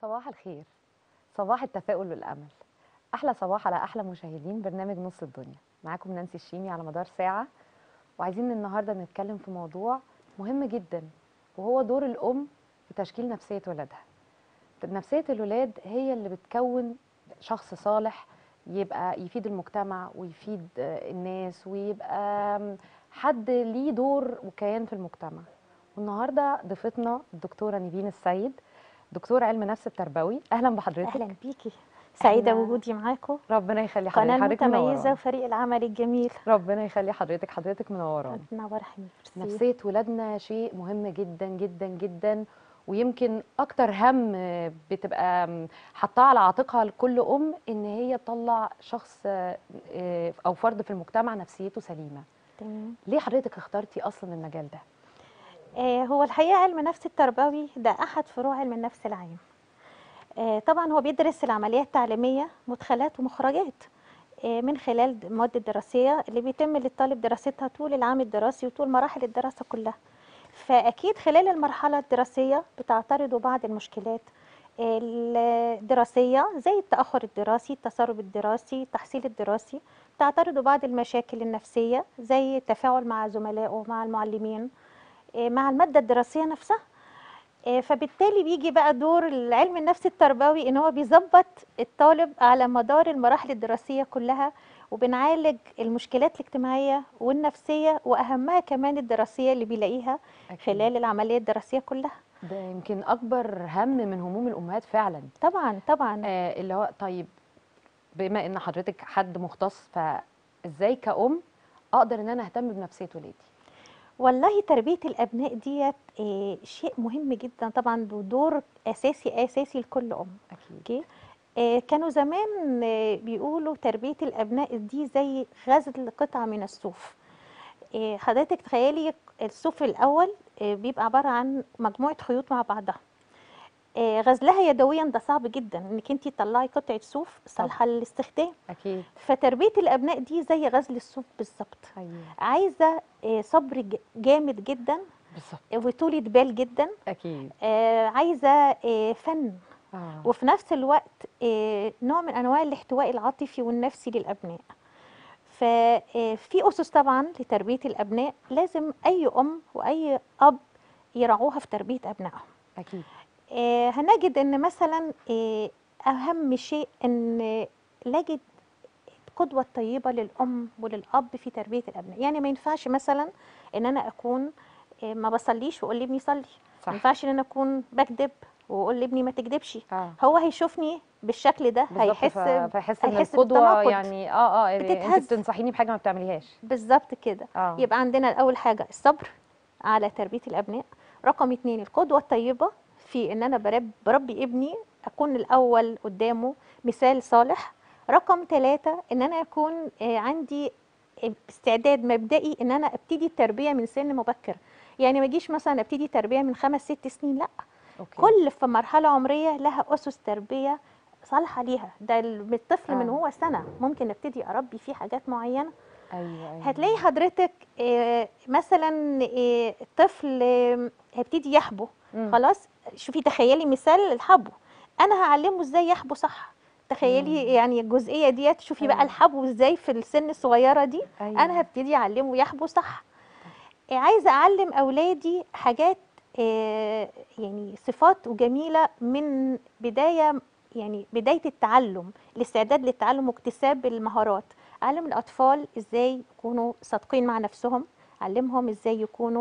صباح الخير صباح التفاؤل والامل احلى صباح على احلى مشاهدين برنامج نص الدنيا معاكم نانسي الشيمي على مدار ساعه وعايزين النهارده نتكلم في موضوع مهم جدا وهو دور الام في تشكيل نفسيه ولادها نفسيه الولاد هي اللي بتكون شخص صالح يبقى يفيد المجتمع ويفيد آه، الناس ويبقى آم، حد ليه دور وكيان في المجتمع والنهارده ضيفتنا الدكتوره نيفين السيد دكتور علم نفس التربوي اهلا بحضرتك اهلا بيكي سعيده إحنا- وجودي معاكم ربنا يخلي حضرتك قناه حضرتك متميزه منورانا. وفريق العمل الجميل ربنا يخلي حضرتك حضرتك منورانا منور حبيبي ميرسي. نفسيه ولادنا شيء مهم جدا جدا جدا ويمكن اكتر هم بتبقى حطاه على عاتقها لكل ام ان هي تطلع شخص آه، او فرد في المجتمع نفسيته سليمه تمام ليه حضرتك اخترتي اصلا المجال ده آه هو الحقيقه علم النفس التربوي ده احد فروع علم النفس العام آه طبعا هو بيدرس العمليه التعليميه مدخلات ومخرجات آه من خلال المواد الدراسيه اللي بيتم للطالب دراستها طول العام الدراسي وطول مراحل الدراسه كلها فاكيد خلال المرحله الدراسيه بتعترضوا بعض المشكلات الدراسيه زي التاخر الدراسي التسرب الدراسي التحصيل الدراسي تعترضوا بعض المشاكل النفسيه زي التفاعل مع زملائه مع المعلمين آه، مع الماده الدراسيه نفسها آه، فبالتالي بيجي بقى دور العلم النفس التربوي ان هو بيظبط الطالب على مدار المراحل الدراسيه كلها وبنعالج المشكلات الاجتماعيه والنفسيه واهمها كمان الدراسيه اللي بيلاقيها أكيد. خلال العمليه الدراسيه كلها ده يمكن اكبر هم من هموم الامهات فعلا طبعا طبعا آه اللي هو طيب بما ان حضرتك حد مختص فازاي كأم اقدر ان انا اهتم بنفسيه ولادي والله تربيه الابناء ديت آه، شيء مهم جدا طبعا ودور اساسي اساسي لكل ام اكيد اوكي آه، كانوا زمان آه، بيقولوا تربية الأبناء دي زي غزل قطعة من الصوف آه، حضرتك تخيلي الصوف الأول آه، بيبقى عبارة عن مجموعة خيوط مع بعضها آه، غزلها يدويا ده صعب جدا انك انت تطلعي قطعة صوف صالحة للاستخدام اكيد فتربية الأبناء دي زي غزل الصوف بالظبط ايوه عايزة آه، صبر ج- جامد جدا بالظبط وطولة بال جدا اكيد آه، عايزة آه، فن اه وفي نفس الوقت آه، نوع من انواع الاحتواء العاطفي والنفسي للابناء ففي اسس طبعا لتربيه الابناء لازم اي ام واي اب يراعوها في تربيه ابنائهم اكيد آه، هنجد ان مثلا آه، اهم شيء ان نجد القدوه الطيبه للام وللاب في تربيه الابناء يعني ما ينفعش مثلا ان انا اكون آه، ما بصليش واقول لابني صلي ما صح ينفعش ان انا اكون بكذب واقول لابني ما تكذبش اه هو هيشوفني بالشكل ده بالظبط هيحس ف- فيحس ان هيحس القدوه بالتناقض. يعني اه اه انت بتتهز. بتنصحيني بحاجه ما بتعمليهاش بالظبط كده اه يبقى عندنا اول حاجه الصبر على تربيه الابناء رقم اتنين القدوه الطيبه في ان انا برب بربي ابني اكون الاول قدامه مثال صالح رقم ثلاثة ان انا اكون آه، عندي استعداد مبدئي ان انا ابتدي التربيه من سن مبكر يعني ما اجيش مثلا ابتدي تربيه من خمس ست سنين لا اوكي كل في مرحله عمريه لها اسس تربيه صالحه ليها ده الطفل من آه. هو سنه ممكن ابتدي اربي فيه حاجات معينه ايوه ايوه هتلاقي حضرتك آه، مثلا آه، طفل آه، هيبتدي يحبو مم. خلاص شوفي تخيلي مثال الحبو انا هعلمه ازاي يحبو صح تخيلي مم. يعني الجزئيه ديت شوفي أيوة. بقى الحبو ازاي في السن الصغيره دي أيوة. انا هبتدي اعلمه يحبو صح آه، عايزه اعلم اولادي حاجات آه، يعني صفات وجميله من بدايه يعني بدايه التعلم الاستعداد للتعلم واكتساب المهارات اعلم الاطفال ازاي يكونوا صادقين مع نفسهم علمهم ازاي يكونوا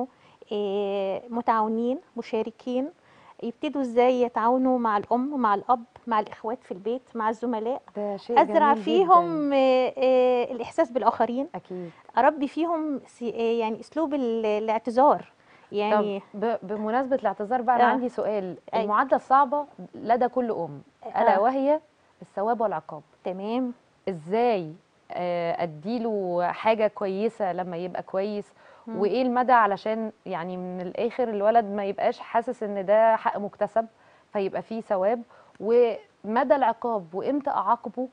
آه، متعاونين مشاركين يبتدوا ازاي يتعاونوا مع الام ومع الاب مع الاخوات في البيت مع الزملاء ده شيء ازرع جميل فيهم جداً. آه، آه، الاحساس بالاخرين اكيد اربي فيهم سي- آه، يعني اسلوب ال- الاعتذار يعني طب ب- بمناسبه الاعتذار بقى انا آه. عندي سؤال أي. المعادله الصعبه لدى كل ام الا آه. وهي الثواب والعقاب تمام ازاي آه، اديله حاجه كويسه لما يبقى كويس مم. وايه المدى علشان يعني من الاخر الولد ما يبقاش حاسس ان ده حق مكتسب فيبقى فيه ثواب ومدى العقاب وامتى اعاقبه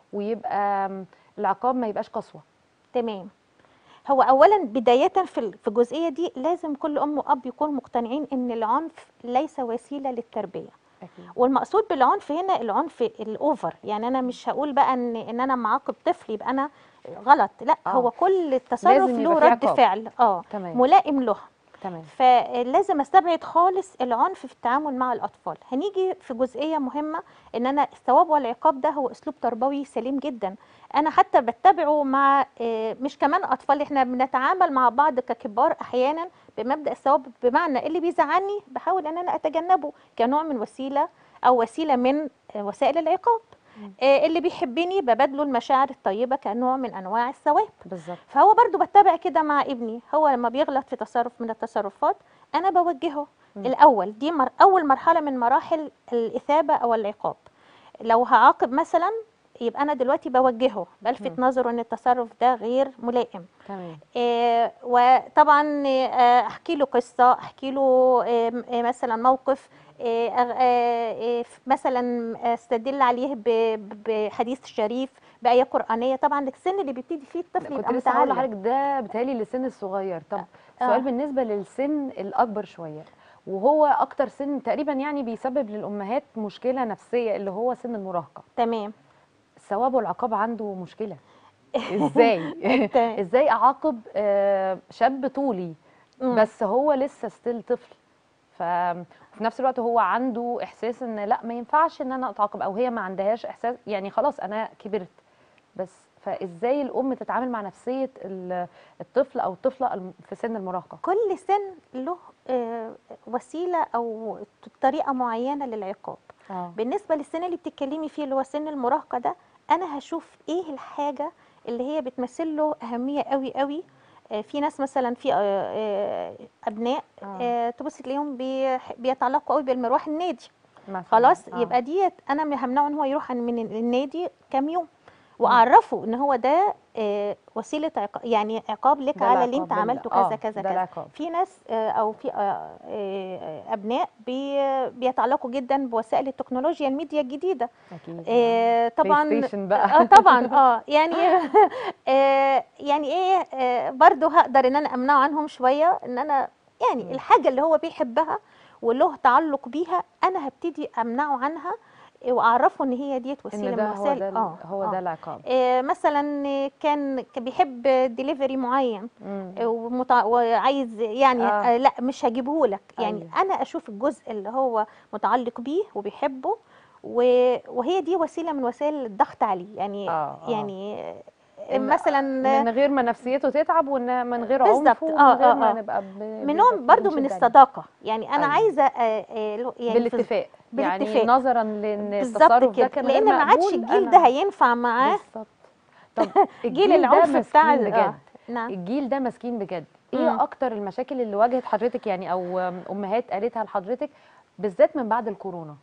ويبقى م، العقاب ما يبقاش قسوه تمام هو اولا بدايه في ال- في الجزئيه دي لازم كل ام واب يكونوا مقتنعين ان العنف ليس وسيله للتربيه اكيد والمقصود بالعنف هنا العنف الاوفر يعني انا مش هقول بقى ان ان انا معاقب طفل يبقى انا غلط لا آه. هو كل تصرف لازم له يبقى فيه رد عقاب. فعل اه تمام ملائم له تمام فلازم استبعد خالص العنف في التعامل مع الاطفال هنيجي في جزئيه مهمه ان انا الثواب والعقاب ده هو اسلوب تربوي سليم جدا انا حتى بتبعه مع آه، مش كمان اطفال احنا بنتعامل مع بعض ككبار احيانا بمبدا الثواب بمعنى اللي بيزعلني بحاول ان انا اتجنبه كنوع من وسيله او وسيله من آه، وسائل العقاب مم. آه، اللي بيحبني ببادله المشاعر الطيبه كنوع من انواع الثواب بالظبط فهو برضو بتبع كده مع ابني هو لما بيغلط في تصرف من التصرفات انا بوجهه مم. الاول دي مر اول مرحله من مراحل الاثابه او العقاب لو هعاقب مثلا يبقى انا دلوقتي بوجهه بلفت مم. نظره ان التصرف ده غير ملائم تمام آه، وطبعا آه، احكي له قصه احكي له آه، آه، مثلا موقف آه، آه، آه، ف- مثلا استدل عليه ب- بحديث شريف بايه قرانيه طبعا السن اللي بيبتدي فيه الطفل كنت يبقى لسه هقول متعلم لحضرتك ده بيتهيألي للسن الصغير طب آه. سؤال بالنسبه للسن الاكبر شويه وهو اكتر سن تقريبا يعني بيسبب للامهات مشكله نفسيه اللي هو سن المراهقه تمام الثواب والعقاب عنده مشكله ازاي تمام. ازاي اعاقب آه، شاب طولي مم. بس هو لسه ستيل طفل ف وفي نفس الوقت هو عنده احساس ان لا ما ينفعش ان انا اتعاقب او هي ما عندهاش احساس يعني خلاص انا كبرت بس فازاي الام تتعامل مع نفسيه ال- الطفل او الطفله الم- في سن المراهقه كل سن له آه، وسيله او طريقه معينه للعقاب اه بالنسبه للسن اللي بتتكلمي فيه اللي هو سن المراهقه ده انا هشوف ايه الحاجه اللي هي بتمثل له اهميه قوي قوي آه، في ناس مثلا في آه، آه، ابناء آه. آه، تبص تلاقيهم بيح- بيتعلقوا قوي بالمروح النادي مثلاً. خلاص آه. يبقى ديت انا م- همنعه ان هو يروح عن- من النادي كام يوم واعرفه ان هو ده آه، وسيله عقاب يعني عقاب لك ده على اللي العقاب انت ال- عملته آه، كذا كذا ده كذا العقاب. في ناس آه، او في آه، آه، ابناء بي- بيتعلقوا جدا بوسائل التكنولوجيا الميديا الجديده اكيد آه، طبعا بلاي ستيشن بقى اه طبعا اه يعني آه يعني ايه آه برضو هقدر ان انا امنعه عنهم شويه ان انا يعني مم. الحاجه اللي هو بيحبها وله تعلق بيها انا هبتدي امنعه عنها آه، واعرفه ان هي ديت وسيله ان ده من هو وسائل ده ال- اه هو آه. ده العقاب آه، مثلا آه، كان كان بيحب ديليفري معين مم. آه، ومتع... وعايز يعني آه. آه. لا مش هجيبه لك يعني أيوة. انا اشوف الجزء اللي هو متعلق بيه وبيحبه و... وهي دي وسيله من وسائل الضغط عليه يعني آه، آه. يعني آه، إن- مثلا من غير ما نفسيته تتعب وان من غير بالظبط. عنف ومن آه، غير آه، ما آه. نبقى ب... من نوع ب- برضو بنشد من عليه. الصداقه يعني انا أيوة. عايزه آه، آه، لو- يعني في- بالاتفاق يعني بالاتفاق. نظرا لان بالظبط التصرف ده كده كان غير لان ما عادش مقبول، الجيل أنا- ده هينفع معاه بالظبط طب جيل الجيل ده العنف بتاع مسكين ال- بجد آه، نعم الجيل ده مسكين بجد مم. ايه اكتر المشاكل اللي واجهت حضرتك يعني او امهات قالتها لحضرتك بالذات من بعد الكورونا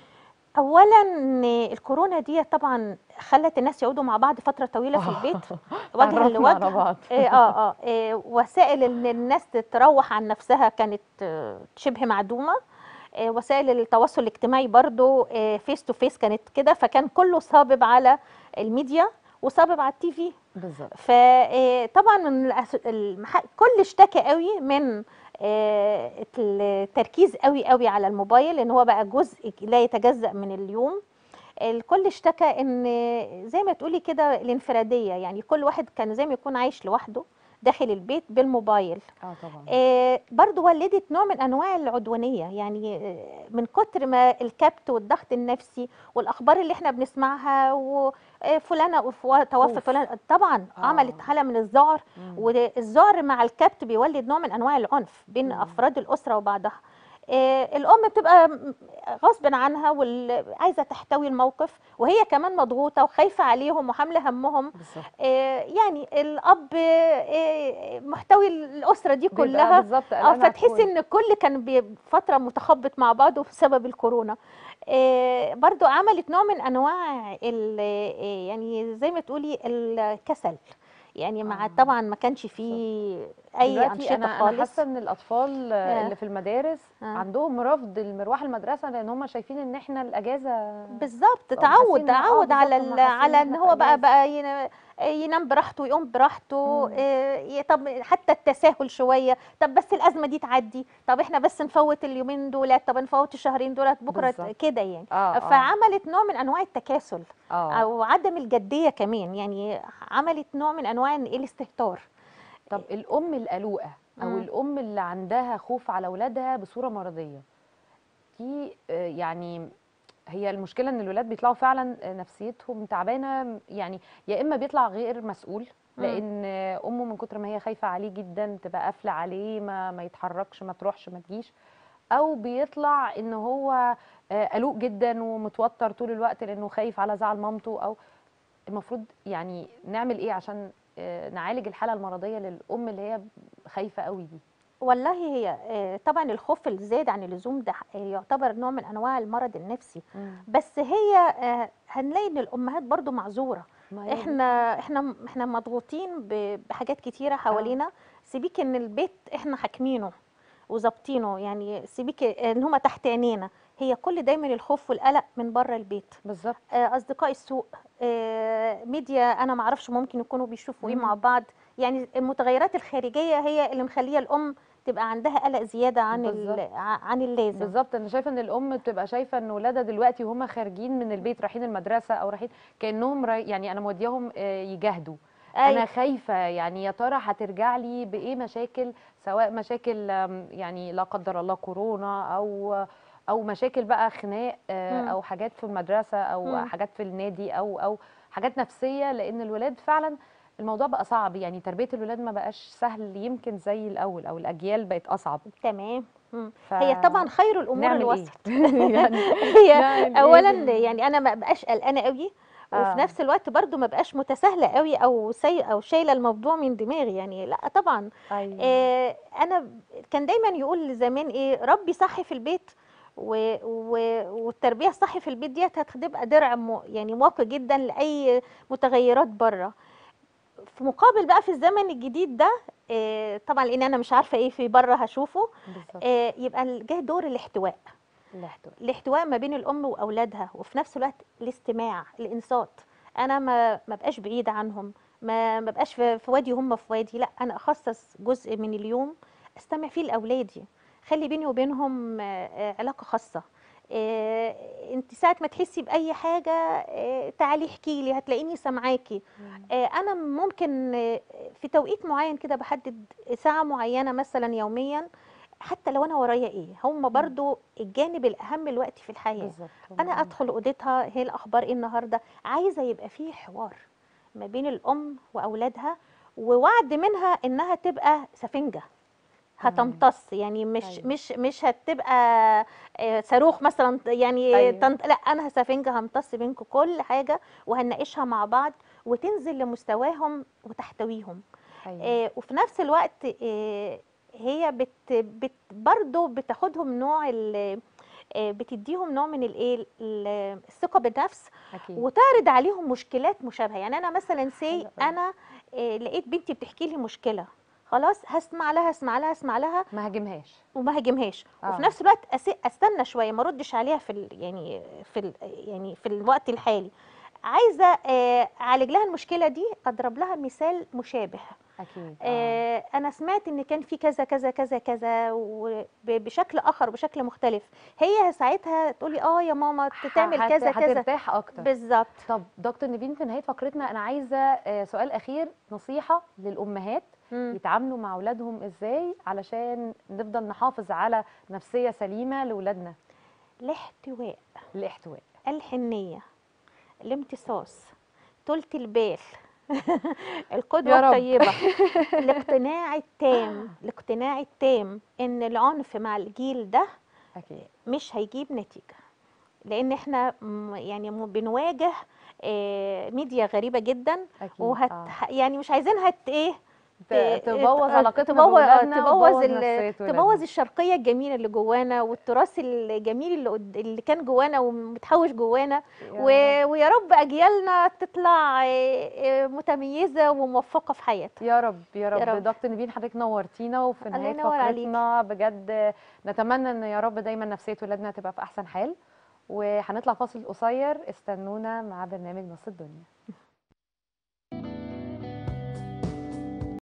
اولا الكورونا دي طبعا خلت الناس يقعدوا مع بعض فتره طويله في البيت وجها تعرفنا على لوجه بعض إيه اه اه إيه وسائل ان الناس تروح عن نفسها كانت آه، شبه معدومه إيه وسائل التواصل الاجتماعي برضو فيس تو فيس كانت كده فكان كله صابب على الميديا وصابب على التي في بالظبط فطبعا من الأس- المح... كل اشتكى قوي من آه، التركيز قوي قوي على الموبايل لان هو بقى جزء لا يتجزأ من اليوم الكل اشتكى ان زي ما تقولي كده الانفراديه يعني كل واحد كان زي ما يكون عايش لوحده داخل البيت بالموبايل اه طبعا آه، برضو ولدت نوع من انواع العدوانيه يعني آه، من كتر ما الكبت والضغط النفسي والاخبار اللي احنا بنسمعها وفلانه توفى خوف. فلان طبعا آه. عملت حاله من الذعر مم. والذعر مع الكبت بيولد نوع من انواع العنف بين مم. افراد الاسره وبعضها آه، الام بتبقى م- غصب عنها وعايزه تحتوي الموقف وهي كمان مضغوطه وخايفه عليهم وحامله همهم بالظبط آه، يعني الاب آه، محتوي الاسره دي بيبقى كلها بالظبط اه قلقان على فتحسي الكل. ان الكل كان بي- فتره متخبط مع بعضه بسبب الكورونا آه، برضو عملت نوع من انواع ال- آه، يعني زي ما تقولي الكسل يعني مع آه. طبعا ما كانش فيه اي دلوقتي انشطه انا انا خالص حاسه ان الاطفال آه. اللي في المدارس آه. عندهم رفض المروح المدرسه لان هم شايفين ان احنا الاجازه بالظبط بقوا تعود حاسين إن- آه تعود على بالظبط، هم ال- حاسين على إن ان إحنا هو بقى أجازة. بقى ين- ينام براحته يقوم براحته مم. آه، ي- طب حتى التساهل شويه طب بس الازمه دي تعدي طب احنا بس نفوت اليومين دولت طب نفوت الشهرين دولت بكره بالظبط. كده يعني اه آه. فعملت نوع من انواع التكاسل اه او عدم الجديه كمان يعني عملت نوع من انواع إن إيه الاستهتار طب الام القلوقه او مم. الام اللي عندها خوف على اولادها بصوره مرضيه دي آه، يعني هي المشكله ان الولاد بيطلعوا فعلا آه، نفسيتهم تعبانه يعني يا اما بيطلع غير مسؤول مم. لان آه، امه من كتر ما هي خايفه عليه جدا تبقى قافله عليه ما ما يتحركش ما تروحش ما تجيش او بيطلع ان هو آه، قلوق جدا ومتوتر طول الوقت لانه خايف على زعل مامته او المفروض يعني نعمل ايه عشان آه، نعالج الحاله المرضيه للام اللي هي خايفه قوي دي والله هي آه، طبعا الخوف الزيادة عن اللزوم ده آه، يعتبر نوع من انواع المرض النفسي بس هي آه، هنلاقي ان الامهات برضو معذوره ما هي دي. احنا احنا احنا مضغوطين ب- بحاجات كتيره حوالينا سيبيك ان البيت احنا حاكمينه وظابطينه يعني سيبيك ان هما تحت عينينا هي كل دايما الخوف والقلق من بره البيت بالظبط آه، اصدقاء السوء آه، ميديا انا ما اعرفش ممكن يكونوا بيشوفوا ايه مم. مع بعض يعني المتغيرات الخارجيه هي اللي مخليه الام تبقى عندها قلق زياده عن ال- بالظبط. ع- عن اللازم بالظبط انا شايفه ان الام بتبقى شايفه ان ولادها دلوقتي وهم خارجين من البيت رايحين المدرسه او رايحين كانهم راي يعني انا مودياهم آه، يجاهدوا أيوة. انا خايفه يعني يا ترى هترجع لي بايه مشاكل سواء مشاكل آم، يعني لا قدر الله كورونا او او مشاكل بقى خناق آه، مم. او حاجات في المدرسه او مم. حاجات في النادي او او حاجات نفسيه لان الولاد فعلا الموضوع بقى صعب يعني تربيه الولاد ما بقاش سهل يمكن زي الاول او الاجيال بقت اصعب تمام مم. ف... هي طبعا خير الامور نعمل الوسط ايه يعني هي نعمل إيه اولا بال- يعني انا ما بقاش قلقانه قوي وفي آه. نفس الوقت برضو ما بقاش متساهله قوي او سي او شايله الموضوع من دماغي يعني لا طبعا أيوة. آه انا ب- كان دايما يقول زمان ايه ربي صح في البيت و و والتربيه الصح في البيت ديت هتبقى درع مو يعني واقي جدا لاي متغيرات بره في مقابل بقى في الزمن الجديد ده آه طبعا لان انا مش عارفه ايه في بره هشوفه بالظبط آه يبقى جه دور الاحتواء الاحتواء الاحتواء ما بين الام واولادها وفي نفس الوقت الاستماع الانصات انا ما ما بقاش بعيده عنهم ما ما بقاش في في وادي هم في وادي لا انا اخصص جزء من اليوم استمع فيه لاولادي خلي بيني وبينهم آه، آه، علاقه خاصه آه، انت ساعه ما تحسي باي حاجه آه، تعالي احكي لي هتلاقيني سامعاكي آه، انا ممكن آه، في توقيت معين كده بحدد ساعه معينه مثلا يوميا حتى لو انا ورايا ايه هم برضو الجانب الاهم الوقت في الحياه بالظبط انا ادخل اوضتها هي الاخبار ايه النهارده عايزه يبقى فيه حوار ما بين الام واولادها ووعد منها انها تبقى سفنجه هتمتص يعني مش أيوة. مش مش هتبقى آه، صاروخ مثلا يعني أيوة. تنط... لا انا سفنجه همتص بينكم كل حاجه وهنناقشها مع بعض وتنزل لمستواهم وتحتويهم أيوة. آه، وفي نفس الوقت آه، هي بت بت برضه بتاخدهم نوع ال- آه، بتديهم نوع من الايه ال- الثقه بالنفس اكيد وتعرض عليهم مشكلات مشابهه يعني انا مثلا سي حلو أوي. انا آه، لقيت بنتي بتحكي لي مشكله خلاص هسمع لها اسمع لها اسمع لها ما هاجمهاش وما هاجمهاش آه. وفي نفس الوقت أس- استنى شويه ما اردش عليها في ال يعني في ال يعني في الوقت الحالي عايزه آه، اعالج لها المشكله دي اضرب لها مثال مشابه اكيد آه. آه، انا سمعت ان كان في كذا كذا كذا كذا وبشكل اخر بشكل مختلف هي ساعتها تقولي اه يا ماما تعمل هت- كذا كذا هترتاح اكتر بالظبط طب دكتور نيفين في نهايه فقرتنا انا عايزه آه، سؤال اخير نصيحه للامهات مم. يتعاملوا مع اولادهم ازاي علشان نفضل نحافظ على نفسيه سليمه لاولادنا الاحتواء الاحتواء الحنيه الامتصاص طولة البال يا القدوة رب. الطيبة الاقتناع التام الاقتناع التام ان العنف مع الجيل ده اكيد مش هيجيب نتيجة لان احنا م- يعني م- بنواجه آه، ميديا غريبة جدا اكيد وهت آه. يعني مش عايزينها ت- ايه ت- ت- تبوظ ت- علاقتنا تبوظ بولادنا تبوظ وتبوظ ال- نفسية ولادنا. تبوظ الشرقيه الجميله اللي جوانا والتراث الجميل اللي قد- اللي كان جوانا ومتحوش جوانا يا و... ويا رب اجيالنا تطلع آه، آه، متميزه وموفقه في حياتها يا رب يا رب, رب. دكتور نبيل حضرتك نورتينا وفي الله نهايه ينور عليك. فقرتنا بجد نتمنى ان يا رب دايما نفسيه ولادنا تبقى في احسن حال وهنطلع فاصل قصير استنونا مع برنامج نص الدنيا